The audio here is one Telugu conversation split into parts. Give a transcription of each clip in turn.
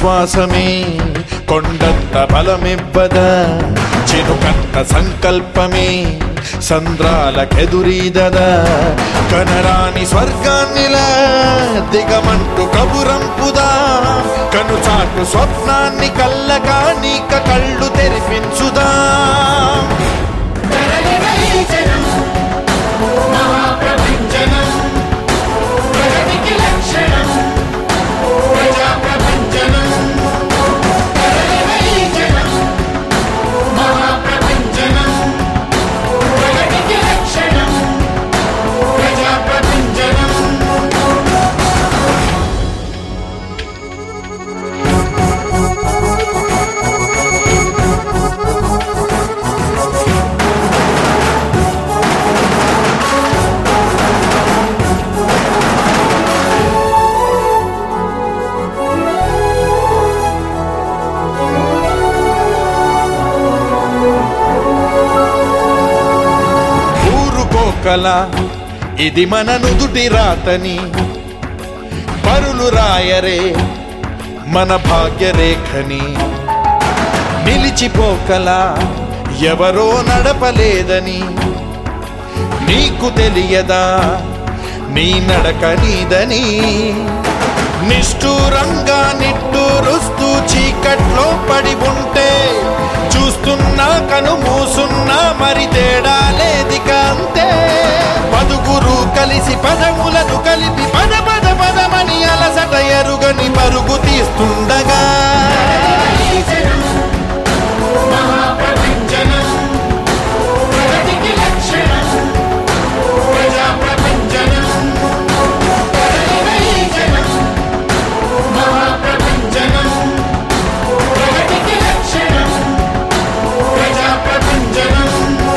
విశ్వాసమే కొండంత బలమివ్వదా చినుకంత సంకల్పమే సంద్రాలకెదురీదదా కనరాని స్వర్గాన్నిలా దిగమంటూ కబురంపుదా కనుచాటు స్వప్నాన్ని కల్లగా నీక కళ్ళు తెరిపించుదా తరలివైచనం మహాప్రపంచనం ప్రగతికి లక్షణం ప్రజాప్రపంచనం తరలివైచనం మహాప్రపంచనం ప్రగతికి లక్షణం ప్రజాప్రపంచనం ఊరుకోకల ఇది మన నుదుటి రాతని పరులు రాయరే మన భాగ్యరేఖని నిలిచిపోకల ఎవరో నడపలేదని నీకు తెలియదా నీ నడక నీదని నిష్ఠూరంగా నిట్టూరుస్తూ చీకట్లో పడి ఉంటే చూస్తున్నా కను మూసున్నా మరి తేడా లేదిక అంతే పదుగురు కలిసి పదములను కలిపి పద పద పదమని అలసట ఎరుగని పరుగు తీస్తుండగా తరలివైచనం మహాప్రపంచనం ప్రగతికి లక్షణం ప్రజాప్రపంచనం తరలివైచనం మహాప్రపంచనం ప్రగతికి లక్షణం ప్రజాప్రపంచనం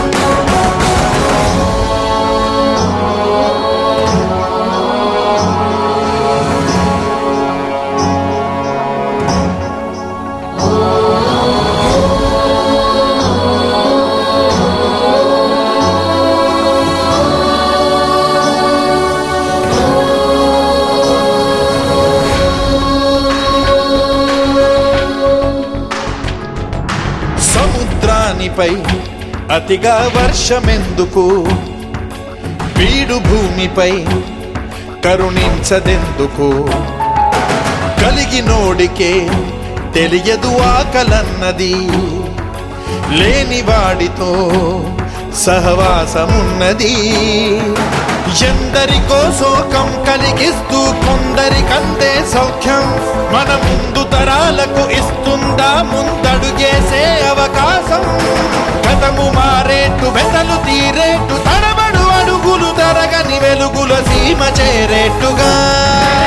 సముద్రానిపై అతిగా వర్షమెందుకు వీడు భూమిపై కరుణించదెందుకు కలిగినోడికే తెలియదు ఆకలన్నది లేనివాడితో సహవాసమున్నది ఎందరికో శోకం కలిగిస్తూ కొందరికందే సౌఖ్యం మన ముందు తరాలకు ఇస్తుందా ముందడుగేసే అవకాశం గతము మారేట్టు వెతలు తీరేట్టు తడబడు అడుగులు తరగని వెలుగుల సీమ చేరేట్టుగా